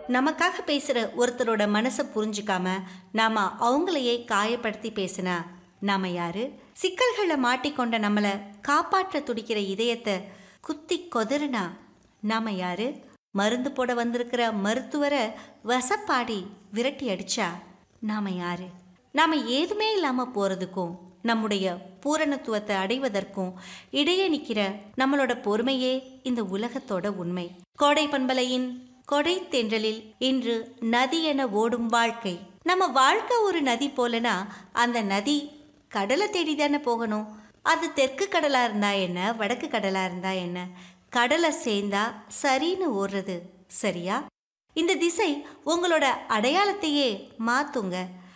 நமக்காக பேசுகிற ஒருத்தரோட மனசை புரிஞ்சுக்காம நாம அவங்களையே காயப்படுத்தி பேசினா நாம யாரு சிக்கல்களை மாட்டிக்கொண்ட நம்மளை காப்பாற்ற துடிக்கிற இதயத்தை குத்தி கொதறுனா நாம யாரு மருந்து போட வந்திருக்கிற மருத்துவரை வசப்பாடி விரட்டி அடிச்சா நாம யாரு நாம ஏதுமே இல்லாம போறதுக்கும் நம்முடைய பூரணத்துவத்தை அடைவதற்கும் இடையே நிற்கிற நம்மளோட பொறுமையே இந்த உலகத்தோட உண்மை கோடை பண்பலையின் கொடை தென்றலில் இன்று நதி என ஓடும் வாழ்க்கை நம்ம வாழ்க்கை ஒரு நதி போலனா அந்த நதி கடலை தேடி தானே போகணும் அது தெற்கு கடலா இருந்தா என்ன வடக்கு கடலா இருந்தா என்ன கடலை சேர்ந்தா சரின்னு ஓடுறது சரியா இந்த திசை உங்களோட அடையாளத்தையே மாத்துங்க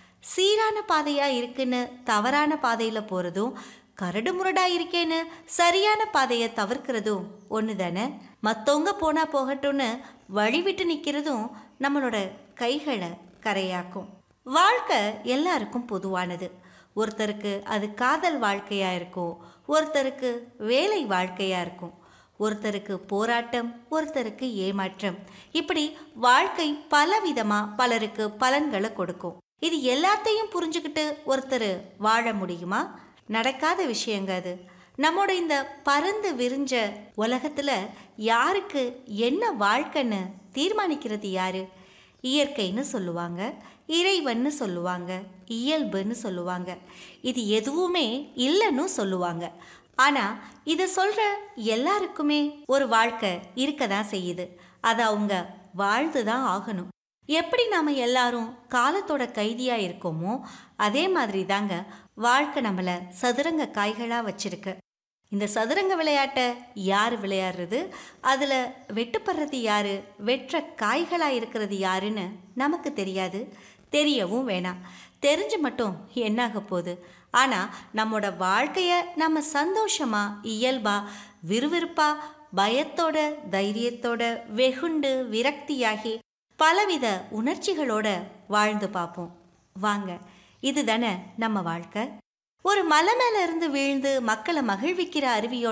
சீரான பாதையா இருக்குன்னு தவறான பாதையில போறதும் கரடு முரடா இருக்கேன்னு சரியான பாதையை தவிர்க்கிறதும் ஒன்று தானே மற்றவங்க போனா போகட்டும்னு வழி விட்டு நிற்கிறதும் நம்மளோட கைகளை கரையாக்கும் வாழ்க்கை எல்லாருக்கும் பொதுவானது ஒருத்தருக்கு அது காதல் வாழ்க்கையா இருக்கும் ஒருத்தருக்கு வேலை வாழ்க்கையா இருக்கும் ஒருத்தருக்கு போராட்டம் ஒருத்தருக்கு ஏமாற்றம் இப்படி வாழ்க்கை பலவிதமா பலருக்கு பலன்களை கொடுக்கும் இது எல்லாத்தையும் புரிஞ்சுக்கிட்டு ஒருத்தர் வாழ முடியுமா நடக்காத விஷயங்க அது நம்மோட இந்த பறந்து விரிஞ்ச உலகத்துல யாருக்கு என்ன வாழ்க்கைன்னு தீர்மானிக்கிறது யாரு இயற்கைன்னு சொல்லுவாங்க இறைவன்னு சொல்லுவாங்க இயல்புன்னு சொல்லுவாங்க இது எதுவுமே இல்லைன்னு சொல்லுவாங்க ஆனால் இதை சொல்கிற எல்லாருக்குமே ஒரு வாழ்க்கை இருக்க தான் செய்யுது அதை அவங்க வாழ்ந்து தான் ஆகணும் எப்படி நாம் எல்லாரும் காலத்தோட கைதியாக இருக்கோமோ அதே மாதிரி தாங்க வாழ்க்கை நம்மளை சதுரங்க காய்களாக வச்சிருக்கு இந்த சதுரங்க விளையாட்டை யார் விளையாடுறது அதில் வெட்டுப்படுறது யாரு வெற்ற காய்களாக இருக்கிறது யாருன்னு நமக்கு தெரியாது தெரியவும் வேணாம் தெரிஞ்சு மட்டும் என்னாக போகுது ஆனால் நம்மளோட வாழ்க்கையை நம்ம சந்தோஷமா இயல்பா விறுவிறுப்பா பயத்தோட தைரியத்தோட வெகுண்டு விரக்தியாகி பலவித உணர்ச்சிகளோட வாழ்ந்து பார்ப்போம் வாங்க இதுதானே நம்ம வாழ்க்கை ஒரு மலை மேல இருந்து வீழ்ந்து மக்களை மகிழ்விக்கிற அருவியோட